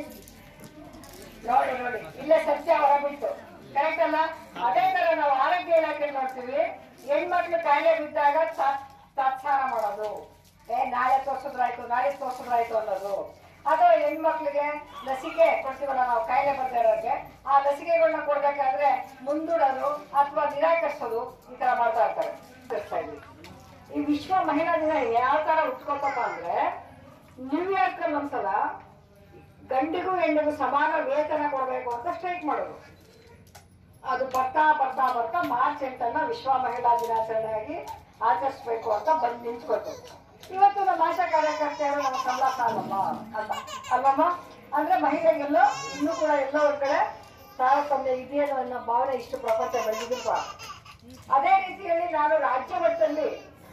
S4: ನೋಡಿ ನೋಡಿ ಇಲ್ಲೇ ಸತ್ಯ ಹೊರಬಿಟ್ಟು ಕರೆಕ್ಟ್ ಅಲ್ಲ ಅದೇ ತರ ನಾವು ಆರೋಗ್ಯ ಇಲಾಖೆ ನೋಡ್ತೀವಿ ಹೆಣ್ಮಕ್ಳು ಕಾಯಿಲೆ ಬಿದ್ದಾಗ ತ- ತಾತ್ಸಾರ ಮಾಡೋದು ಏ ನಾಳೆ ತೋರ್ಸಿದ್ರಾಯ್ತು ನಾಳೆ ತೋರ್ಸಿದ್ರಾಯ್ತು ಅನ್ನೋದು ಅದು ಹೆಣ್ಮಕ್ಳಿಗೆ ಲಸಿಕೆ ಕೊಡ್ತೀವಲ್ಲ ನಾವು ಕಾಯಿಲೆ ಬರ್ತಾ ಇರೋರಿಗೆ ಆ ಲಸಿಕೆಗಳನ್ನ ಕೊಡ್ಬೇಕಾದ್ರೆ ಮುಂದೂಡೋದು ಅಥವಾ ನಿರಾಕರಿಸೋದು ಈ ತರ ಮಾಡ್ತಾ ಇರ್ತಾರೆ ತಿಳಿಸ್ತಾ ಇದ್ವಿ. ಈ ವಿಶ್ವ ಮಹಿಳಾ ದಿನ ಯಾವ ತರ ಉಟ್ಕೊತಪ್ಪ ಅಂದ್ರೆ ನ್ಯೂಯಾರ್ಕ್ ಅಲ್ಲಿ ಒಂದ್ಸಲ ಗಂಡಿಗೂ ಹೆಣ್ಣಿಗೂ ಸಮಾನ ವೇತನ ಕೊಡಬೇಕು ಅಂತ ಸ್ಟ್ರೈಕ್ ಮಾಡೋದು ಅದು ಬರ್ತಾ ಬರ್ತಾ ಬರ್ತಾ ಮಾರ್ಚ್ ಎಂಟನ್ನ ವಿಶ್ವ ಮಹಿಳಾ ದಿನಾಚರಣೆಯಾಗಿ ಆಚರಿಸ್ಬೇಕು ಅಂತ ಬಂದು ನಿಂತ್ಕೊತು ಇವತ್ತು ನಮ್ಮ ಆಶಾ ಕಾರ್ಯಕರ್ತೆಯರು ನಮ್ಮ ಸಂಬಳ ಸಾಲಮ್ಮ ಅಂತ ಅಲ್ವಮ್ಮ ಅಂದ್ರೆ ಮಹಿಳೆಗೆಲ್ಲೋ ಇನ್ನೂ ಕೂಡ ಎಲ್ಲೋ ಒಂದ್ ಕಡೆ ತಾರತಮ್ಯ ಇದೆಯೇನೋ ಅನ್ನೋ ಭಾವನೆ ಇಷ್ಟು ಪ್ರಪಂಚ ಬೆಳೆದಿದ್ರಪ್ಪ ಅದೇ ರೀತಿಯಲ್ಲಿ ನಾನು ರಾಜ್ಯ ಮಟ್ಟದಲ್ಲಿ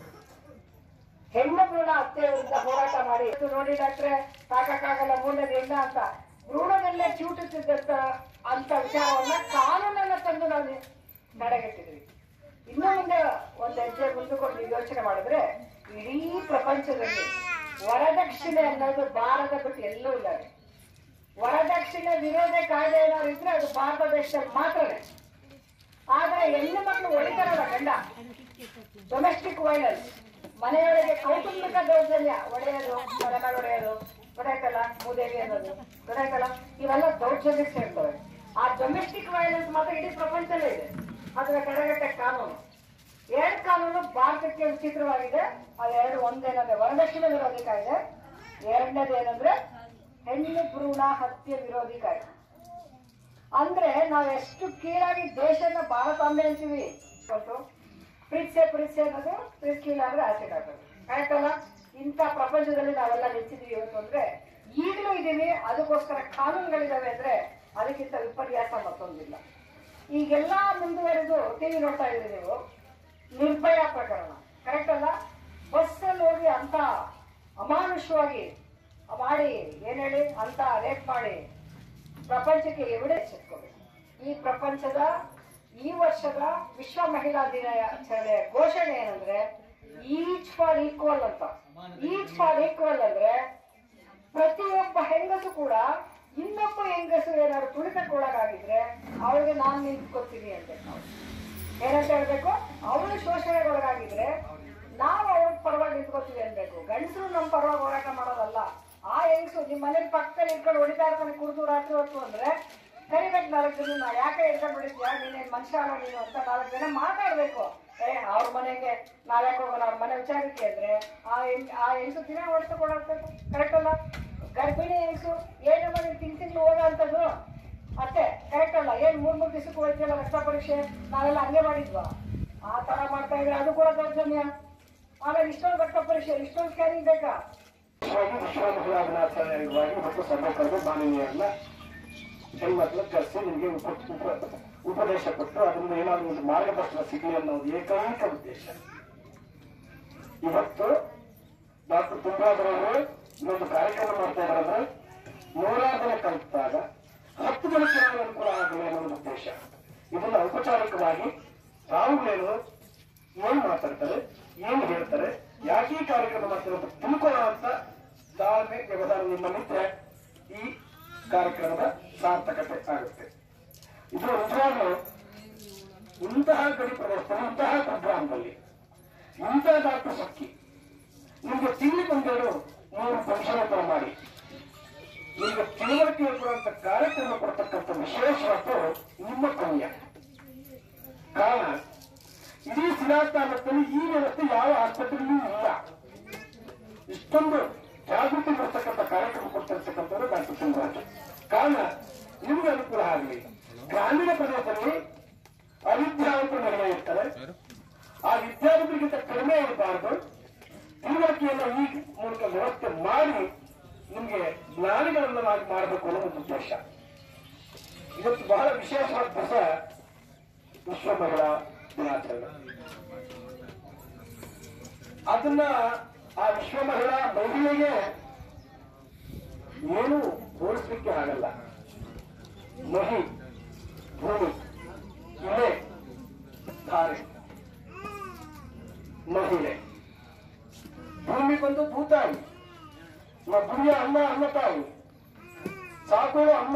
S4: ಹೆಣ್ಣು ಭ್ರೂಣ ಹತ್ಯೆ ವಿರುದ್ಧ ಹೋರಾಟ ಮಾಡಿ ಇವತ್ತು ನೋಡಿ ಡಾಕ್ಟ್ರೆ ಸಾಕಾಗಲ್ಲ ಮೂರನೇದು ಹೆಣ್ಣ ಅಂತ ಭ್ರೂಣದಲ್ಲೇ ಚೂಟುತ್ತಿದ್ದಂತ ಅಂತ ವಿಚಾರವನ್ನ ಕಾನೂನನ್ನ ತಂದು ನಾವು ನಡೆಗಟ್ಟಿದ್ವಿ ಇನ್ನು ಮುಂದೆ ಒಂದು ಹೆಜ್ಜೆ ಮುಂದಕ್ಕೆ ಯೋಚನೆ ಮಾಡಿದ್ರೆ ಇಡೀ ಪ್ರಪಂಚದಲ್ಲಿ ವರದಕ್ಷಿಣೆ ಅನ್ನೋದು ಭಾರತ ಬಿಟ್ಟು ಎಲ್ಲೂ ಇಲ್ಲ ರೀ. ವರದಕ್ಷಿಣೆ ವಿರೋಧ ಕಾಯ್ದೆ ಏನಾದ್ರು ಇದ್ರೆ ಅದು ಭಾರತ ದೇಶದಲ್ಲಿ ಮಾತ್ರನೇ ಆದ್ರೆ ಹೆಣ್ಣು ಮಕ್ಕಳು ಹೊಡಿತಾರಲ್ಲ ಗಂಡ ಡೊಮೆಸ್ಟಿಕ್ ವೈಲೆನ್ಸ್ ಮನೆಯೊಳಗೆ ಕೌಟುಂಬಿಕ ದೌರ್ಜನ್ಯ ಒಡೆಯೋದು ಮನೆ ಮೇಲೆ ಹೊಡೆಯೋದು ಗೊತ್ತಾಯ್ತಲ್ಲ ಮೂದೇವಿ ಅನ್ನೋದು ಗೊತ್ತಾಯ್ತಲ್ಲ ಇವೆಲ್ಲ ದೌರ್ಜನ್ಯಕ್ಕೆ ಸೇರ್ತವೆ ಆ ಡೊಮೆಸ್ಟಿಕ್ ವೈಲೆನ್ಸ್ ಮಾತ್ರ ಇಡೀ ಪ್ರಪಂಚದಲ್ಲೇ ಇದೆ ಅದರ ಕಡೆಗಟ್ಟೆ ಕಾನೂನು ಎರಡು ಕಾನೂನು ಭಾರತಕ್ಕೆ ವಿಚಿತ್ರವಾಗಿದೆ ಆ ಎರಡು ಒಂದೇನಂದ್ರೆ ವರದಕ್ಷಿಣೆ ವಿರೋಧಿ ಕಾಯ್ದೆ ಎರಡನೇದು ಏನಂದ್ರೆ ಹೆಣ್ಣು ಭ್ರೂಣ ಹತ್ಯೆ ವಿರೋಧಿ ಕಾಯ್ದೆ ಅಂದ್ರೆ ನಾವ್ ಎಷ್ಟು ಕೀಳಾಗಿ ದೇಶನ ಭಾರತಾಂಬೆ ಅಂತೀವಿ ಗೊತ್ತು ಪ್ರೀತ್ಸೆ ಪ್ರೀತ್ಸೆ ಅನ್ನೋದು ಪ್ರೀತಿಲ್ಲ ಅಂದ್ರೆ ಆಸೆ ಹಾಕೋದು ಕರೆಕ್ಟ್ ಅಲ್ಲ ಇಂಥ ಪ್ರಪಂಚದಲ್ಲಿ ನಾವೆಲ್ಲ ನಿಂತಿದೀವಿ ಇವತ್ತು ಅಂದ್ರೆ ಈಗಲೂ ಇದೀವಿ ಅದಕ್ಕೋಸ್ಕರ ಕಾನೂನುಗಳಿದಾವೆ ಅಂದ್ರೆ ಅದಕ್ಕಿಂತ ವಿಪರ್ಯಾಸ ಮತ್ತೊಂದಿಲ್ಲ ಈಗೆಲ್ಲ ಮುಂದುವರೆದು ಟಿವಿ ನೋಡ್ತಾ ಇದ್ರಿ ನೀವು ನಿರ್ಭಯ ಪ್ರಕರಣ ಕರೆಕ್ಟ್ ಅಲ್ಲ ಬಸ್ಸಲ್ಲಿ ಹೋಗಿ ಅಂತ ಅಮಾನುಷವಾಗಿ ಮಾಡಿ ಏನ್ ಹೇಳಿ ಅಂತ ರೇಪ್ ಮಾಡಿ ಪ್ರಪಂಚಕ್ಕೆ ಎವಿಡೆನ್ಸ್ ಇಟ್ಕೋಬೇಕು ಈ ಪ್ರಪಂಚದ ಈ ವರ್ಷದ ವಿಶ್ವ ಮಹಿಳಾ ದಿನಾಚರಣೆ ಘೋಷಣೆ ಏನಂದ್ರೆ ಈಚ್ ಫಾರ್ ಈಕ್ವಲ್ ಅಂತ ಈಚ್ ಫಾರ್ ಈಕ್ವಲ್ ಅಂದ್ರೆ ಪ್ರತಿಯೊಬ್ಬ ಹೆಂಗಸು ಕೂಡ ಇನ್ನೊಬ್ಬ ಹೆಂಗಸು ಏನಾದ್ರು ತುಳಿತಕ್ಕೆ ಒಳಗಾಗಿದ್ರೆ ಅವಳಿಗೆ ನಾನು ನಿಂತ್ಕೊತೀನಿ ಅಂತ ನಾವು ಏನಂತ ಹೇಳ್ಬೇಕು ಅವಳು ಶೋಷಣೆಗೆ ಒಳಗಾಗಿದ್ರೆ ನಾವು ಅವ್ರ ಪರವಾಗಿ ನಿಂತ್ಕೋತೀವಿ ಅನ್ಬೇಕು ಗಂಡಸರು ನಮ್ಮ ಪರವಾಗಿ ಹೋರಾಟ ಮಾಡೋದಲ್ಲ ಆ ಹೆಂಗಸು ನಿಮ್ಮ ಮನೆ ಪಕ್ಕದಲ್ಲಿ ಇಟ್ಕೊಂಡು ಹೊಡಿತಾ ಇರ್ತಾನೆ ಕುಡಿದು ರಾತ್ರಿ ಹೊತ್ತು ಅಂದ್ರೆ ಕರಿಬೇಕು ನಾಲ್ಕು ಜನ ನಾ ಯಾಕೆ ಇಟ್ಕೊಂಡು ಹೊಡಿತೀಯ ನೀನೇನ್ ಮನುಷ್ಯ ಅಲ್ಲ ನೀನು ಅಂತ ನಾಲ್ಕು ಜನ ಮಾತಾಡ್ಬೇಕು ಏ ಅವ್ರ ಮನೆಗೆ ನಾವ್ಯಾಕೆ ಹೋಗೋಣ ಅವ್ರ ಮನೆ ವಿಚಾರಕ್ಕೆ ಅಂದ್ರೆ ಆ ಹೆಣ್ ಆ ಹೆಂಗಸು ದಿನ ಹೊಡ್ಸ್ಕೊಳಬೇಕು ಕರೆಕ್ಟ್ ಅಲ್ಲ ಗರ್ಭಿಣಿ ಹೆಂಗಸು ಏನಮ್ಮ ನೀನ್ ತಿಂಗ್ ತಿಂಗಳು ಹೋಗೋ ಅಂಥದ್ದು ಅಷ್ಟೇ ಕರೆಕ್ಟ್ ಅಲ್ಲ ಏನ್ ಮೂರ್ ಮೂರ್ ದಿವಸಕ್ಕೆ ಹೋಯ್ತಿಲ್ಲ ರಕ್ತ ಪರೀಕ್ಷೆ ನಾವೆಲ್ಲ ಹಂಗೆ ಮಾಡಿದ್ವಾ ಆ ತರ ಮಾಡ್ತಾ ಇದ್ರೆ ಅದು ಕೂಡ ದೌರ್ಜನ್ಯ ಆಮೇಲೆ ಇಷ್ಟೊಂದು ರಕ್ತ ಪರೀಕ್ಷೆ ಇಷ್ಟೊಂದು ಸ್ಕ್ಯಾನಿಂಗ್ ಬೇಕಾ
S5: ವಿಶ್ವ ಮಹಿಳಾ ದಿನಾಚರಣೆಗಾಗಿ ಮತ್ತು ಸರ್ವಕರ್ಗೂ ಮಾನವೀಯರನ್ನ ಹೆಣ್ಮಕ್ಳು ಕರೆಸಿ ನಿಮಗೆ ಉಪ ಉಪ ಉಪದೇಶ ಕೊಟ್ಟು ಅದರಿಂದ ಏನಾದರೂ ಒಂದು ಮಾರ್ಗದರ್ಶನ ಸಿಗಲಿ ಅನ್ನೋದು ಏಕೈಕ ಉದ್ದೇಶ ಇವತ್ತು ಡಾಕ್ಟರ್ ತುಂಬ್ರಾದರವರು ಇನ್ನೊಂದು ಕಾರ್ಯಕ್ರಮ ಮಾಡ್ತಾ ಇದ್ದಾರೆ ನೂರಾರು ಜನ ಕಲಿತಾಗ ಹತ್ತು ಜನಕ್ಕೆ ಏನಾದ್ರು ಅನುಕೂಲ ಆಗಲಿ ಅನ್ನೋದು ಉದ್ದೇಶ ಇದನ್ನ ಔಪಚಾರಿಕವಾಗಿ ತಾವುಗಳೇನು ಏನ್ ಮಾತಾಡ್ತಾರೆ ಏನ್ ಹೇಳ್ತಾರೆ ಯಾಕೆ ಈ ಕಾರ್ಯಕ್ರಮ ಮಾಡ್ತಾರೆ ಅಂತ ತಿಳ್ಕೊಳ್ಳೋ ಅಂತ ತಾಳ್ಮೆ ವ್ಯವಧಾನ ನಿಮ್ಮಲ್ಲಿದ್ರೆ ಈ ಕಾರ್ಯಕ್ರಮದ ಸಾರ್ಥಕತೆ ಆಗುತ್ತೆ ಇದು ನಿಜವಾಗ್ಲೂ ಇಂತಹ ಗಡಿ ಪ್ರದೇಶದಲ್ಲಿ ಇಂತಹ ಕುಗ್ರಾಮದಲ್ಲಿ ಇಂತಹ ಡಾಕ್ಟರ್ ಸಕ್ಕಿ ನಿಮ್ಗೆ ತಿಂಗಳಿಗೆ ಒಂದೆರಡು ಮೂರು ಫಂಕ್ಷನ್ ಮಾಡಿ ನಿಮ್ಗೆ ತಿಳುವಳಿಕೆ ಕೊಡುವಂತ ಕಾರ್ಯಕ್ರಮ ಕೊಡ್ತಕ್ಕಂಥ ವಿಶೇಷವಾದ ನಿಮ್ಮ ಪುಣ್ಯ ಕಾರಣ ಇಡೀ ಸಿರಾ ತಾಲೂಕಲ್ಲಿ ಈ ವ್ಯವಸ್ಥೆ ಯಾವ ಆಸ್ಪತ್ರೆಯೂ ಇಲ್ಲ ಇಷ್ಟೊಂದು ಜಾಗೃತಿ ಬರ್ತಕ್ಕಂಥ ಕಾರ್ಯಕ್ರಮ ಕೊಡ್ತಿರ್ತಕ್ಕಂಥವ್ರು ಡಾಕ್ಟರ್ ಚಂದ್ರರಾಜ್ ಕಾರಣ ನಿಮ್ಗೆ ಅನುಕೂಲ ಆಗಲಿ ಗ್ರಾಮೀಣ ಪ್ರದೇಶದಲ್ಲಿ ಅವಿದ್ಯಾವಂತರು ಮಹಿಳೆ ಇರ್ತಾರೆ ಆ ವಿದ್ಯಾವಂತರಿಗಿಂತ ಕಡಿಮೆ ಇರಬಾರದು ತಿಳುವಳಿಕೆಯನ್ನು ಈ ಮೂಲಕ ವ್ಯವಸ್ಥೆ ಮಾಡಿ ನಿಮ್ಗೆ ಜ್ಞಾನಿಗಳನ್ನಾಗಿ ಮಾಡಬೇಕು ಅನ್ನೋ ಒಂದು ಉದ್ದೇಶ ಇವತ್ತು ಬಹಳ ವಿಶೇಷವಾದ ದಿವಸ ವಿಶ್ವ ಮಹಿಳಾ ದಿನಾಚರಣೆ ಅದನ್ನ ಆ ವಿಶ್ವ ಮಹಿಳಾ ಮಹಿಳೆಗೆ ಏನು ಹೋಲಿಸ್ಲಿಕ್ಕೆ ಆಗಲ್ಲ ಮಹಿ ಭೂಮಿ ಇಲೆ ಧಾರೆ ಮಹಿಳೆ ಭೂಮಿ ಬಂದು ಭೂತಾಯಿ ಭೂಮಿಯ ಅಮ್ಮ ಅಮ್ಮ ತಾಯಿ ಸಾಕೋಳು ಅಮ್ಮ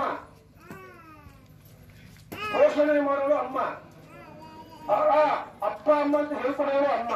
S5: ಪೋಷಣೆ ಮಾಡೋಳು ಅಮ್ಮ ಆ ಅಪ್ಪ ಅಮ್ಮ ಅಂತ ಹೇಳ್ಕೊಡೋಳು ಅಮ್ಮ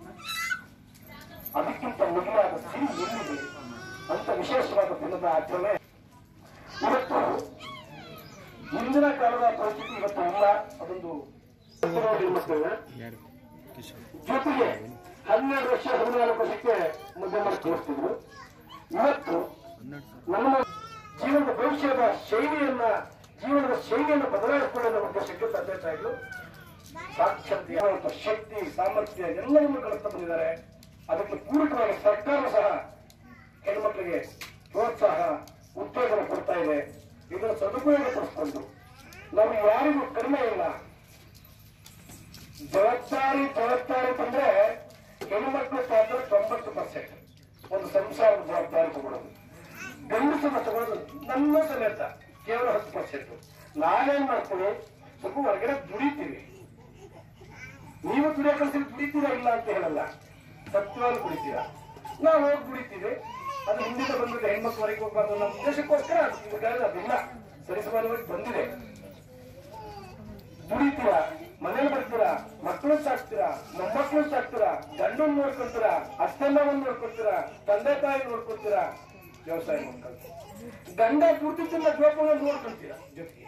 S5: ಅದಕ್ಕಿಂತ ಮಿಗಿಲಾದ ಸಿರಿ ಎಲ್ಲಿದೆ ಅಂತ ವಿಶೇಷವಾದ ದಿನದ ಆಚರಣೆ ಇವತ್ತು ಹಿಂದಿನ ಕಾಲದ ಪರಿಸ್ಥಿತಿ ಇವತ್ತು ಇಲ್ಲ ಅದೊಂದು ಮಕ್ಕಳನ್ನ ಜೊತೆಗೆ ಹನ್ನೆರಡು ವರ್ಷ ಹದಿನಾಲ್ಕು ವರ್ಷಕ್ಕೆ ಮಧ್ಯಮ ತೋರಿಸ್ತಿದ್ರು ಇವತ್ತು ನಮ್ಮ ಜೀವನದ ಭವಿಷ್ಯದ ಶೈಲಿಯನ್ನ ಜೀವನದ ಶೈಲಿಯನ್ನು ಬದಲಾಯಿಸಿಕೊಳ್ಳುವ ಉದ್ದೇಶಕ್ಕೆ ತಂದೆ ತಾಯಿಗಳು ಸಾಕ್ಷರತೆ ಆಗುವಂತ ಶಕ್ತಿ ಸಾಮರ್ಥ್ಯ ಎಲ್ಲವನ್ನೂ ಗಳಿಸ್ತಾ ಬಂದಿದ್ದಾರೆ ಅದಕ್ಕೆ ಪೂರಕವಾಗಿ ಸರ್ಕಾರ ಸಹ ಹೆಣ್ಮಕ್ಳಿಗೆ ಪ್ರೋತ್ಸಾಹ ಉತ್ತೇಜನ ಕೊಡ್ತಾ ಇದೆ ಇದನ್ನು ಸದುಪಯೋಗ ಪಡಿಸ್ಕೊಂಡು ನಾವು ಯಾರಿಗೂ ಕಡಿಮೆ ಇಲ್ಲ ಜವಾಬ್ದಾರಿ ಜವಾಬ್ದಾರಿ ಬಂದ್ರೆ ಹೆಣ್ಮಕ್ಳು ಪಾತ್ರ ತೊಂಬತ್ತು ಪರ್ಸೆಂಟ್ ಒಂದು ಸಂಸಾರದ ಜವಾಬ್ದಾರಿ ತಗೊಳ್ಳೋದು ಗಂಡಸನ್ನ ತಗೊಳ್ಳೋದು ನನ್ನ ಸಮೇತ ಕೇವಲ ಹತ್ತು ಪರ್ಸೆಂಟ್ ನಾವೇನ್ ಮಾಡ್ತೀವಿ ಸ್ವಲ್ಪ ಹೊರಗಡೆ ದುಡಿತೀವಿ ನೀವು ದುಡಿಯೋ ಕಲ್ಸಿ ದುಡಿತೀರಾ ಇಲ್ಲ ಅಂತ ಹೇಳಲ್ಲ ಸತ್ಯವಾಗಿ ದುಡಿತೀರಾ ನಾವು ಹೋಗಿ ದುಡಿತೀವಿ ಅದು ಹಿಂದಿನ ಬಂದಿದೆ ಹೆಣ್ಮಕ್ಳು ಹೊರಗೆ ಹೋಗ್ಬಾರ್ದು ನಮ್ಮ ಉದ್ದೇಶಕ್ಕೋಸ್ಕರ ಅದು ಇವಾಗ ಅದಿಲ್ಲ ಸರಿಸಮಾನವಾಗಿ ಬಂದಿದೆ ದುಡಿತೀರಾ ಮನೇಲಿ ಬರ್ತೀರಾ ಮಕ್ಕಳು ಸಾಕ್ತೀರಾ ಮೊಮ್ಮಕ್ಕಳು ಸಾಕ್ತೀರಾ ಗಂಡನ್ ನೋಡ್ಕೊಂತೀರಾ ಅತ್ತಮ್ಮವನ್ನ ನೋಡ್ಕೊತೀರಾ ತಂದೆ ತಾಯಿ ನೋಡ್ಕೊತೀರಾ ವ್ಯವಸಾಯ ಮಾಡ್ಕೊಳ್ತೀರಾ ಗಂಡ ಪೂರ್ತಿ ತಿನ್ನ ಜೋಪಾನ ನೋಡ್ಕೊಂತೀರಾ ಜೊತೆಗೆ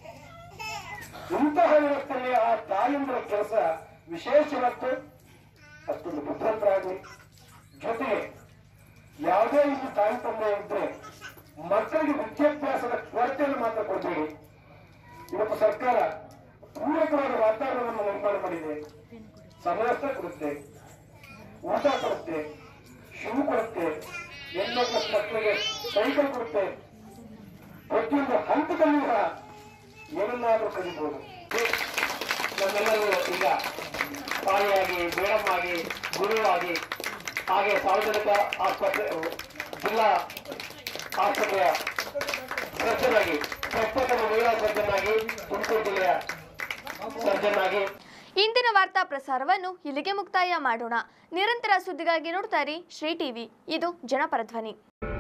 S5: ಇಂತಹ ವ್ಯವಸ್ಥೆಯಲ್ಲಿ ಆ ತಾಯಂದ್ರ ಕೆಲಸ ವಿಶೇಷವತ್ತು ಅಷ್ಟೊಂದು ಬುದ್ಧಂತರಾಗಲಿ ಜೊತೆಗೆ ಯಾವುದೇ ಇಲ್ಲಿ ತಾಯಿ ತಂದೆ ಇದ್ರೆ ಮಕ್ಕಳಿಗೆ ವಿದ್ಯಾಭ್ಯಾಸದ ಕೊರತೆಯನ್ನು ಮಾತ್ರ ಕೊಡಬೇಡಿ ಇವತ್ತು ಸರ್ಕಾರ ಪೂರಕವಾದ ವಾತಾವರಣವನ್ನು ನಿರ್ಮಾಣ ಮಾಡಿದೆ ಸಮವಸ್ತ್ರ ಕೊಡುತ್ತೆ ಊಟ ಕೊಡುತ್ತೆ ಶೂ ಕೊಡುತ್ತೆ ಹೆಣ್ಣು ಮಕ್ಕಳಿಗೆ ಸೈಕಲ್ ಕೊಡುತ್ತೆ ಪ್ರತಿಯೊಂದು ಹಂತದಲ್ಲೂ ಸಹ ಏನನ್ನಾದ್ರೂ ಕಲಿಬಹುದು ನಮ್ಮೆಲ್ಲರೂ ಈಗ ತಾಯಿಯಾಗಿ ಮೇಡಮ್ಮಾಗಿ ಗುರುವಾಗಿ ಹಾಗೆ ಸಾರ್ವಜನಿಕ ಆಸ್ಪತ್ರೆ ಜಿಲ್ಲಾ ಆಸ್ಪತ್ರೆಯ ಸರ್ಜನ್ ಆಗಿ ಪ್ರಪ್ರಥಮ ಮಹಿಳಾ ಸರ್ಜನ್ ಆಗಿ ತುಮಕೂರು ಜಿಲ್ಲೆಯ ಸರ್ಜನ್ ಆಗಿ
S1: ಇಂದಿನ ವಾರ್ತಾ ಪ್ರಸಾರವನ್ನು ಇಲ್ಲಿಗೆ ಮುಕ್ತಾಯ ಮಾಡೋಣ ನಿರಂತರ ಸುದ್ದಿಗಾಗಿ ನೋಡ್ತಾ ಇರಿ ಶ್ರೀ ಟಿವಿ ಇದು ಜನಪರ ಧ್ವನಿ